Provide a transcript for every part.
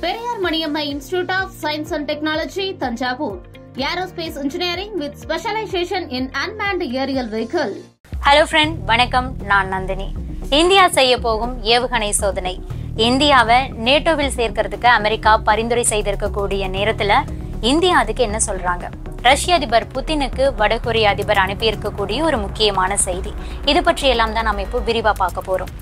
Periyar Maniammai institute of science and technology Thanjavur aerospace engineering with specialization in unmanned aerial vehicle hello friend வணக்கம் நான் Nandini India செய்ய போகும் ஏவுகணை சோதனை இந்தியாவை நேட்டோவில் சேர்க்கறதுக்கு அமெரிக்கா பரிந்துரை செய்திருக்கக்கூடிய நேரத்துல இந்தியா அதுக்கு என்ன சொல்றாங்க ரஷ்ய அதிபர் புதினுக்கு வடகொரிய அதிபர் அனுப்பியிருக்கக்கூடிய ஒரு முக்கியமான செய்தி இது பற்றி எல்லாம் தான் நம்ம இப்போ விரிவா பார்க்க போறோம்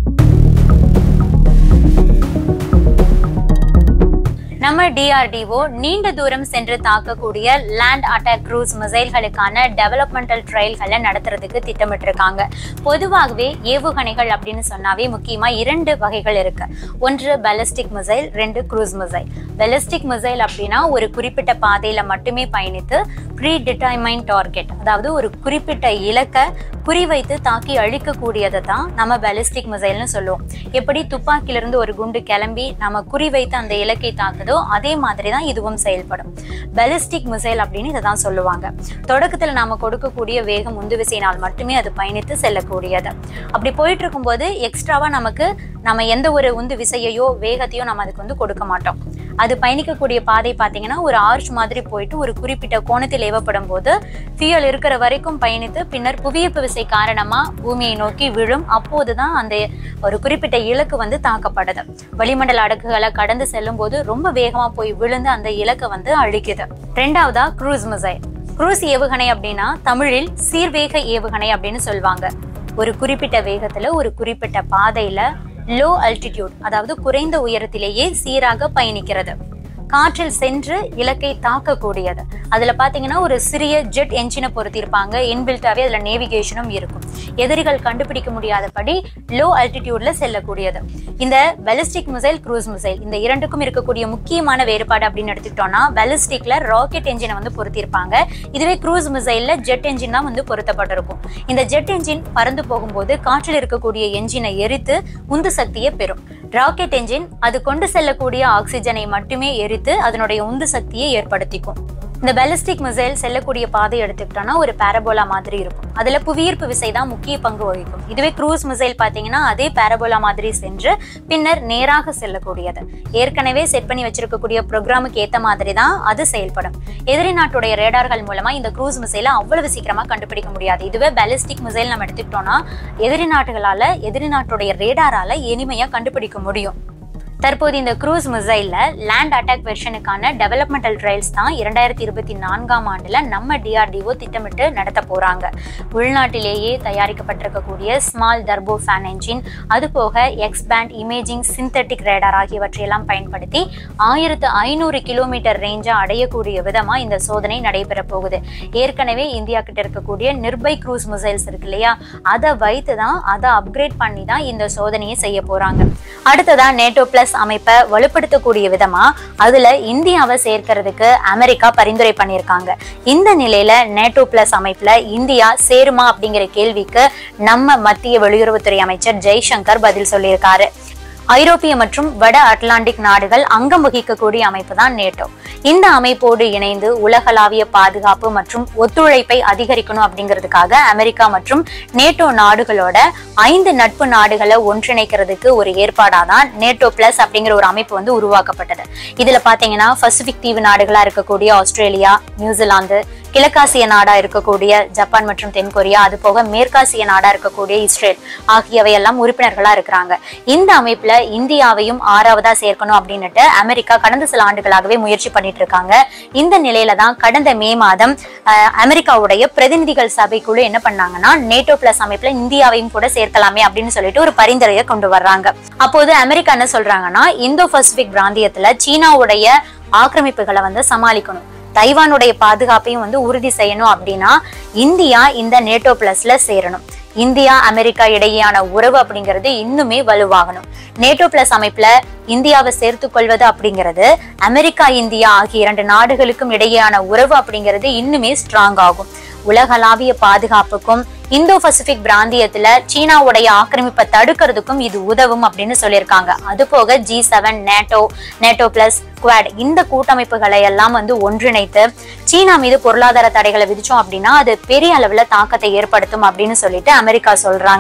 நம்ம டிஆர்டிஓ நீண்ட தூரம் சென்று தாக்கக்கூடிய லேண்ட் அட்டாக் க்ரூஸ் மிசைல்களுக்கான டெவலப்மெண்டல் ட்ரையல்களை நடத்துறதுக்கு திட்டமிட்டிருக்காங்க பொதுவாகவே ஏவுகணைகள் அப்படின்னு சொன்னாவே முக்கியமா இரண்டு வகைகள் இருக்கு ஒன்று பெலஸ்டிக் மிசைல் ரெண்டு க்ரூஸ் மிசைல் பெலஸ்டிக் மிசைல் அப்படின்னா ஒரு குறிப்பிட்ட பாதையில மட்டுமே பயணித்து ப்ரீ டிட்டர்மைன் டார்கெட் அதாவது ஒரு குறிப்பிட்ட இலக்கை குறிவைத்து தாக்கி அழிக்கக்கூடியதை தான் நம்ம பெலிஸ்டிக் மிசைல்னு சொல்லுவோம் எப்படி துப்பாக்கியிலிருந்து ஒரு குண்டு கிளம்பி நம்ம குறிவைத்து அந்த இலக்கை தாக்குதோ அதே மாதிரி தான் இதுவும் செயல்படும் பெலிஸ்டிக் மிசைல் அப்படின்னு இதை தான் சொல்லுவாங்க தொடக்கத்தில் நாம கொடுக்கக்கூடிய வேகம் உந்து விசையினால் மட்டுமே அது பயணித்து செல்லக்கூடியது அப்படி போயிட்டு இருக்கும்போது எக்ஸ்ட்ராவா நமக்கு நம்ம எந்த ஒரு உந்து விசையையோ வேகத்தையோ நம்ம அதுக்கு வந்து கொடுக்க மாட்டோம் அது பயணிக்கக்கூடிய பாதை பார்த்தீங்கன்னா ஒரு ஆர்ச் மாதிரி போயிட்டு ஒரு குறிப்பிட்ட கோணத்தில் ஏவப்படும் போது ஃபியூல் இருக்கிற வரைக்கும் பயணித்து பின்னர் புவியீர்ப்பு விசை காரணமா பூமியை நோக்கி விழும் அப்போதுதான் அந்த ஒரு குறிப்பிட்ட இலக்கு வந்து தாக்கப்படுது வளிமண்டல அடுக்குகளை கடந்து செல்லும் போது ரொம்ப வேகமா போய் விழுந்து அந்த இலக்கை வந்து அழிக்குது ரெண்டாவதா க்ரூஸ் மிசைல் க்ரூஸ் ஏவுகணை அப்படின்னா தமிழில் சீர்வேக ஏவுகணை அப்படின்னு சொல்லுவாங்க ஒரு குறிப்பிட்ட வேகத்துல ஒரு குறிப்பிட்ட பாதையில லோ அல்டிடியூட் அதாவது குறைந்த உயரத்திலேயே சீராக பயணிக்கிறது காற்றில் சென்று இலக்கை தாக்கக்கூடியது அதுல பாத்தீங்கன்னா ஒரு சிறிய ஜெட் என்ஜினை பொருத்திருப்பாங்க இன்பில்ட்டாவே அதுல நேவிகேஷனும் இருக்கும் எதிரிகள் கண்டுபிடிக்க முடியாதபடி லோ அல்டிடியூட்ல செல்லக்கூடியது இந்த பெலிஸ்டிக் மிசைல் க்ரூஸ் மிசைல் இந்த இரண்டுக்கும் இருக்கக்கூடிய முக்கியமான வேறுபாடு அப்படின்னு எடுத்துக்கிட்டோம்னா பெலிஸ்டிக்ல ராக்கெட் என்ஜினை வந்து பொருத்திருப்பாங்க இதுவே க்ரூஸ் மிசைல்ல ஜெட் என்ஜின் தான் வந்து பொருத்தப்பட்டிருக்கும் இந்த ஜெட் என்ஜின் பறந்து போகும்போது காற்றில் இருக்கக்கூடிய என்ஜினை எரித்து உந்து சக்தியை பெறும் ராக்கெட் என்ஜின் அது கொண்டு செல்லக்கூடிய ஆக்சிஜனை மட்டுமே எரித்து அதனுடைய உந்து சக்தியை ஏற்படுத்திக்கும் இந்த பெலிஸ்டிக் மிசைல் செல்லக்கூடிய பாதை எடுத்துக்கிட்டோம்னா ஒரு பேரபோலா மாதிரி இருக்கும் அதுல புவியீர்ப்பு விசை தான் முக்கிய பங்கு வகிக்கும் இதுவே க்ரூஸ் மிசைல் பாத்தீங்கன்னா அதே பேரபோலா மாதிரி சென்று பின்னர் நேராக செல்லக்கூடியது ஏற்கனவே செட் பண்ணி வச்சிருக்கக்கூடிய ப்ரோக்ராமுக்கு ஏத்த மாதிரி தான் அது செயல்படும் எதிரி நாட்டுடைய ரேடார்கள் மூலமா இந்த க்ரூஸ் மிசைலை அவ்வளவு சீக்கிரமா கண்டுபிடிக்க முடியாது இதுவே பெலிஸ்டிக் மிசைல் நம்ம எடுத்துக்கிட்டோம்னா எதிரி நாட்டுகளால எதிரி நாட்டுடைய ரேடாரால எளிமையா கண்டுபிடிக்க முடியும் தற்போது இந்த க்ரூஸ் மிசைல்ல லேண்ட் அட்டாக் வெர்ஷனுக்கான டெவலப்மெண்டல் ட்ரையல்ஸ் தான் இரண்டாயிரத்தி இருபத்தி நான்காம் ஆண்டுல நம்ம டிஆர்டிஓ திட்டமிட்டு நடத்த போறாங்க உள்நாட்டிலேயே தயாரிக்கப்பட்டிருக்கக்கூடிய ஸ்மால் டர்போ ஃபேன் என்ஜின் அது போக X band imaging synthetic radar ஆகியவற்றையெல்லாம் பயன்படுத்தி ஆயிரத்து ஐநூறு கிலோமீட்டர் ரேஞ்சா அடையக்கூடிய விதமா இந்த சோதனை நடைபெற போகுது ஏற்கனவே இந்தியா கிட்ட இருக்கக்கூடிய நிர்பை க்ரூஸ் மிசைல்ஸ் இருக்கு இல்லையா அதை வைத்து தான் அதை அப்கிரேட் பண்ணி தான் இந்த சோதனையை செய்ய போறாங்க அடுத்ததா நேட்டோ பிளஸ் அமைப்பை வலுப்படுத்தக்கூடிய விதமா அதுல இந்தியாவை சேர்க்கறதுக்கு அமெரிக்கா பரிந்துரை பண்ணியிருக்காங்க இந்த நிலையில நேட்டோ பிளஸ் அமைப்புல இந்தியா சேருமா அப்படிங்கிற கேள்விக்கு நம்ம மத்திய வெளியுறவுத்துறை அமைச்சர் ஜெய்சங்கர் பதில் சொல்லியிருக்காரு ஐரோப்பிய மற்றும் வட அட்லாண்டிக் நாடுகள் அங்கம் வகிக்கக்கூடிய அமைப்பு தான் நேட்டோ இந்த அமைப்போடு இணைந்து உலகளாவிய பாதுகாப்பு மற்றும் ஒத்துழைப்பை அதிகரிக்கணும் அப்படிங்கிறதுக்காக அமெரிக்கா மற்றும் நேட்டோ நாடுகளோட ஐந்து நட்பு நாடுகளை ஒன்றிணைக்கிறதுக்கு ஒரு ஏற்பாடா தான் நேட்டோ பிளஸ் அப்படிங்கிற ஒரு அமைப்பு வந்து உருவாக்கப்பட்டது இதுல பாத்தீங்கன்னா பசிபிக் தீவு நாடுகளா இருக்கக்கூடிய ஆஸ்திரேலியா நியூசிலாந்து கிழக்காசிய நாடா இருக்கக்கூடிய ஜப்பான் மற்றும் தென்கொரியா அது போக மேற்காசிய நாடா இருக்கக்கூடிய இஸ்ரேல் ஆகியவை எல்லாம் உறுப்பினர்களா இருக்கிறாங்க இந்த அமைப்புல இந்தியாவையும் ஆறாவதா சேர்க்கணும் அப்படின்னுட்டு அமெரிக்கா கடந்த சில ஆண்டுகளாகவே முயற்சி பண்ணிட்டு இருக்காங்க இந்த நிலையில தான் கடந்த மே மாதம் அஹ், அமெரிக்காவுடைய பிரதிநிதிகள் சபைக்குழு என்ன பண்ணாங்கன்னா நேட்டோ பிளஸ் அமைப்புல இந்தியாவையும் கூட சேர்க்கலாமே அப்படின்னு சொல்லிட்டு ஒரு பரிந்துரையை கொண்டு வர்றாங்க அப்போது அமெரிக்கா என்ன சொல்றாங்கன்னா இந்தோ பசிபிக் பிராந்தியத்துல சீனாவுடைய ஆக்கிரமிப்புகளை வந்து சமாளிக்கணும் தைவானுடைய பாதுகாப்பையும் வந்து உறுதி செய்யணும் அப்படின்னா இந்தியா இந்த நேட்டோ பிளஸ்ல சேரணும் இந்தியா அமெரிக்கா இடையேயான உறவு அப்படிங்கிறது இன்னுமே வலுவாகணும் நேட்டோ பிளஸ் அமைப்புல இந்தியாவை சேர்த்துக் கொள்வது அப்படிங்கிறது அமெரிக்கா இந்தியா ஆகிய இரண்டு நாடுகளுக்கும் இடையேயான உறவு அப்படிங்கிறது இன்னுமே ஸ்ட்ராங் ஆகும் உலகளாவிய பாதுகாப்புக்கும் இந்தோ பசிபிக் பிராந்தியத்துல சீனாவுடைய ஆக்கிரமிப்பை தடுக்கிறதுக்கும் இது உதவும் அப்படின்னு சொல்லியிருக்காங்க அது போக G seven NATO NATO plus Quad இந்த கூட்டமைப்புகளை எல்லாம் வந்து ஒன்றிணைத்து சீனா மீது பொருளாதார தடைகளை விதிச்சோம் அப்படின்னா அது பெரிய அளவுல தாக்கத்தை ஏற்படுத்தும் அப்படின்னு சொல்லிட்டு அமெரிக்கா சொல்றாங்க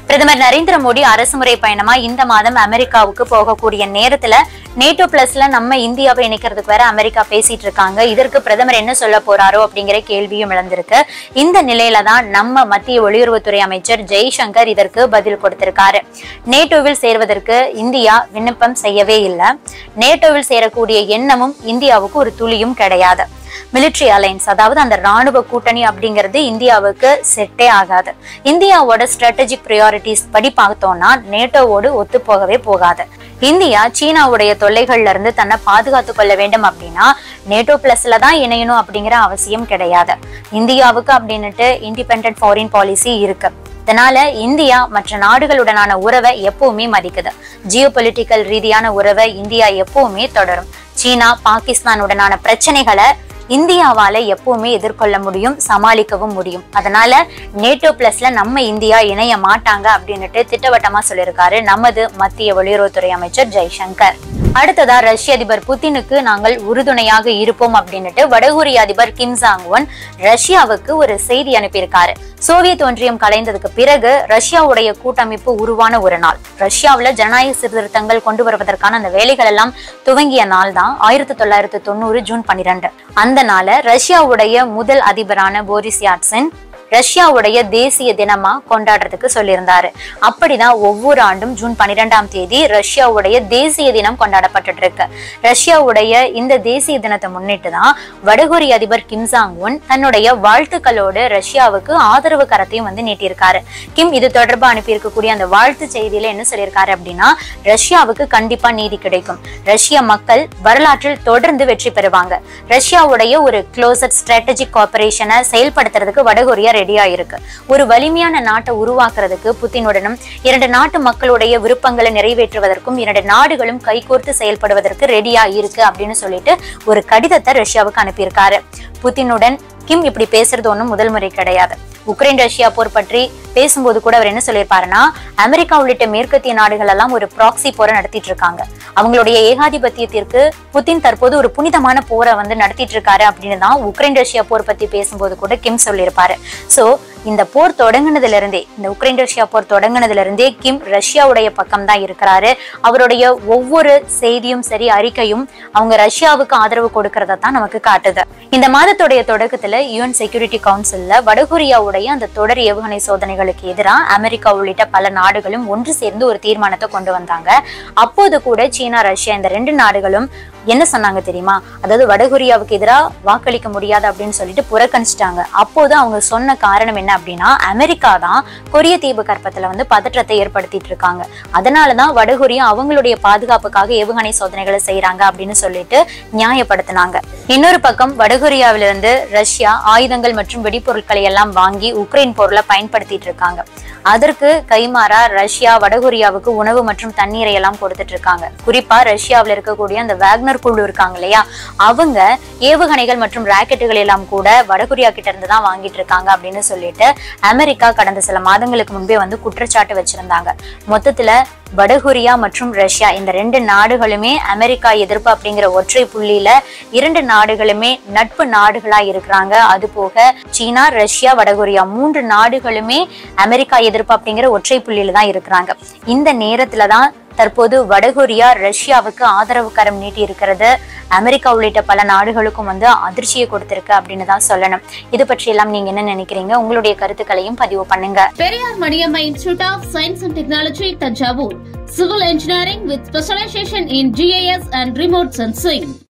பிரதமர் நரேந்திர மோடி அரசுமுறை பயணமா இந்த மாதம் அமெரிக்காவுக்கு போகக்கூடிய நேரத்துல நேட்டோ பிளஸ்ல நம்ம இந்தியாவை இணைக்கிறதுக்கு வேற அமெரிக்கா பேசிட்டு இருக்காங்க இதற்கு பிரதமர் என்ன சொல்ல போறாரோ அப்படிங்கிற கேள்வியும் இழந்திருக்கு இந்த நிலையில தான் நம்ம மத்திய வெளியுறவுத்துறை அமைச்சர் ஜெய்சங்கர் இதற்கு பதில் கொடுத்திருக்காரு நேட்டோவில் சேர்வதற்கு இந்தியா விண்ணப்பம் செய்யவே இல்லை நேட்டோவில் சேரக்கூடிய எண்ணமும் இந்தியாவுக்கு ஒரு துளியும் கிடையாது மிலிட்ரி அலைன்ஸ் அதாவது அந்த ராணுவ கூட்டணி அப்படிங்கிறது இந்தியாவுக்கு செட்டே ஆகாது இந்தியாவோட ஸ்ட்ராட்டஜிக் ப்ரியாரிட்டிஸ் படி பார்த்தோம்னா நேட்டோவோடு ஒத்து போகவே போகாது இந்தியா சீனாவுடைய தொல்லைகள்ல இருந்து தன்னை பாதுகாத்து கொள்ள வேண்டும் அப்படின்னா நேட்டோ பிளஸ்ல தான் இணையணும் அப்படிங்கிற அவசியம் கிடையாது இந்தியாவுக்கு அப்படின்னுட்டு இண்டிபெண்ட் ஃபாரின் பாலிசி இருக்கு இதனால இந்தியா மற்ற நாடுகளுடனான உறவை எப்பவுமே மதிக்குது ஜியோ பொலிட்டிக்கல் ரீதியான உறவை இந்தியா எப்பவுமே தொடரும் சீனா பாகிஸ்தானுடனான பிரச்சனைகளை இந்தியாவால எப்பவுமே எதிர்கொள்ள முடியும் சமாளிக்கவும் முடியும் அதனால நேட்டோ பிளஸ்ல நம்ம இந்தியா இணைய மாட்டாங்க அப்படின்னுட்டு திட்டவட்டமா சொல்லியிருக்காரு நமது மத்திய வெளியுறவுத்துறை அமைச்சர் ஜெய்சங்கர் அடுத்ததா ரஷ்ய அதிபர் புதினுக்கு நாங்கள் உறுதுணையாக இருப்போம் அப்படின்னுட்டு வடகொரிய அதிபர் கிம் ஜாங் ஒன் ரஷ்யாவுக்கு ஒரு செய்தி அனுப்பியிருக்காரு சோவியத் ஒன்றியம் கலைந்ததுக்கு பிறகு ரஷ்யாவுடைய கூட்டமைப்பு உருவான ஒரு நாள் ரஷ்யாவுல ஜனநாயக சீர்திருத்தங்கள் கொண்டு வருவதற்கான அந்த வேலைகள் எல்லாம் துவங்கிய நாள் தான் ஆயிரத்தி தொள்ளாயிரத்தி தொண்ணூறு ஜூன் பன்னிரெண்டு அந்த நாள ரஷ்யாவுடைய முதல் அதிபரான போரிஸ் யாட்சன் ரஷ்யாவுடைய தேசிய தினமா கொண்டாடுறதுக்கு சொல்லியிருந்தாரு அப்படிதான் ஒவ்வொரு ஆண்டும் ஜூன் பன்னிரெண்டாம் தேதி ரஷ்யாவுடைய தேசிய தினம் கொண்டாடப்பட்டுட்டு இருக்கு ரஷ்யாவுடைய இந்த தேசிய தினத்தை முன்னிட்டு தான் வடகொரிய அதிபர் கிம் ஜாங் உன் தன்னுடைய வாழ்த்துக்களோடு ரஷ்யாவுக்கு ஆதரவு கரத்தையும் வந்து நீட்டியிருக்காரு கிம் இது தொடர்பா அனுப்பியிருக்கக்கூடிய அந்த வாழ்த்து செய்தியில என்ன சொல்லியிருக்காரு அப்படின்னா ரஷ்யாவுக்கு கண்டிப்பா நீதி கிடைக்கும் ரஷ்ய மக்கள் வரலாற்றில் தொடர்ந்து வெற்றி பெறுவாங்க ரஷ்யாவுடைய ஒரு க்ளோசட் ஸ்ட்ராட்டஜிக் கோஆபரேஷனை செயல்படுத்துறதுக்கு வடகொரியா ரெடியா இருக்கு ஒரு வலிமையான நாட்டை உருவாக்குறதுக்கு புத்தினுடனும் இரண்டு நாட்டு மக்களுடைய விருப்பங்களை நிறைவேற்றுவதற்கும் இரண்டு நாடுகளும் கைகோர்த்து செயல்படுவதற்கு ரெடியா இருக்கு அப்படின்னு சொல்லிட்டு ஒரு கடிதத்தை ரஷ்யாவுக்கு அனுப்பியிருக்காரு புத்தினுடன் கிம் இப்படி பேசுறது ஒண்ணும் முதல் முறை கிடையாது உக்ரைன் ரஷ்யா போர் பற்றி பேசும்போது கூட அவர் என்ன சொல்லியிருப்பாருன்னா அமெரிக்கா உள்ளிட்ட மேற்கத்திய நாடுகள் எல்லாம் ஒரு ப்ராக்சி போரை நடத்திட்டு இருக்காங்க அவங்களுடைய ஏகாதிபத்தியத்திற்கு புதின் தற்போது ஒரு புனிதமான போரை வந்து நடத்திட்டு இருக்காரு அப்படின்னு தான் உக்ரைன் ரஷ்யா போர் பத்தி பேசும்போது கூட கிம் சொல்லியிருப்பாரு சோ இந்த போர் தொடங்குனதுல இருந்தே இந்த உக்ரைன் ரஷ்யா போர் தொடங்குனதுல இருந்தே கிம் ரஷ்யாவுடைய பக்கம் தான் இருக்கிறாரு அவருடைய ஒவ்வொரு செய்தியும் சரி அறிக்கையும் அவங்க ரஷ்யாவுக்கு ஆதரவு கொடுக்கறத தான் நமக்கு காட்டுது இந்த மாதத்துடைய தொடக்கத்துல யுஎன் செக்யூரிட்டி கவுன்சில்ல வடகொரியாவுடைய அந்த தொடர் ஏவுகணை சோதனைகளுக்கு எதிராக அமெரிக்கா உள்ளிட்ட பல நாடுகளும் ஒன்று சேர்ந்து ஒரு தீர்மானத்தை கொண்டு வந்தாங்க அப்போது கூட சீனா ரஷ்யா இந்த ரெண்டு நாடுகளும் என்ன சொன்னாங்க தெரியுமா அதாவது வடகொரியாவுக்கு எதிராக வாக்களிக்க முடியாது அப்படின்னு சொல்லிட்டு புறக்கணிச்சிட்டாங்க அப்போது அவங்க சொன்ன காரணம் என்ன அப்படின்னா அமெரிக்கா தான் கொரிய தீப கற்பத்துல வந்து பதற்றத்தை ஏற்படுத்திட்டு இருக்காங்க அதனாலதான் வடகொரியா அவங்களுடைய பாதுகாப்புக்காக ஏவுகணை சோதனைகளை செய்யறாங்க அப்படின்னு சொல்லிட்டு நியாயப்படுத்தினாங்க இன்னொரு பக்கம் வடகொரியாவிலிருந்து ரஷ்யா ஆயுதங்கள் மற்றும் வெடிப்பொருட்களை எல்லாம் வாங்கி உக்ரைன் போர்ல பயன்படுத்திட்டு இருக்காங்க அதற்கு கைமாறா ரஷ்யா வடகொரியாவுக்கு உணவு மற்றும் தண்ணீரை எல்லாம் கொடுத்துட்டு இருக்காங்க குறிப்பா ரஷ்யாவில் இருக்கக்கூடிய அந்த வேக்னர் குழு இருக்காங்க இல்லையா அவங்க ஏவுகணைகள் மற்றும் ராக்கெட்டுகள் எல்லாம் கூட வடகொரியா கிட்ட இருந்து தான் வாங்கிட்டு இருக்காங்க அப்படின்னு சொல்லிட்டு அமெரிக்கா கடந்த சில மாதங்களுக்கு முன்பே வந்து குற்றச்சாட்டு வச்சிருந்தாங்க மொத்தத்துல வடகொரியா மற்றும் ரஷ்யா இந்த ரெண்டு நாடுகளுமே அமெரிக்கா எதிர்ப்பு அப்படிங்கிற ஒற்றை புள்ளியில இரண்டு நாடுகளுமே நட்பு நாடுகளா இருக்கிறாங்க அது போக சீனா ரஷ்யா வடகொரியா மூன்று நாடுகளுமே அமெரிக்கா எதிர்ப்பு அப்படிங்கிற ஒற்றை புள்ளியில தான் இருக்கிறாங்க இந்த நேரத்துல தான் தற்போது வடகொரியா ரஷ்யாவுக்கு ஆதரவு கரம் நீட்டி இருக்கிறது அமெரிக்கா உள்ளிட்ட பல நாடுகளுக்கும் வந்து அதிர்ச்சியை கொடுத்திருக்கு அப்படின்னு தான் சொல்லணும் இது பற்றி எல்லாம் நீங்க என்ன நினைக்கிறீங்க உங்களுடைய கருத்துக்களையும் பதிவு பண்ணுங்க Periyar Maniammai institute of science and technology Thanjavur civil engineering with specialization in GIS and remote sensing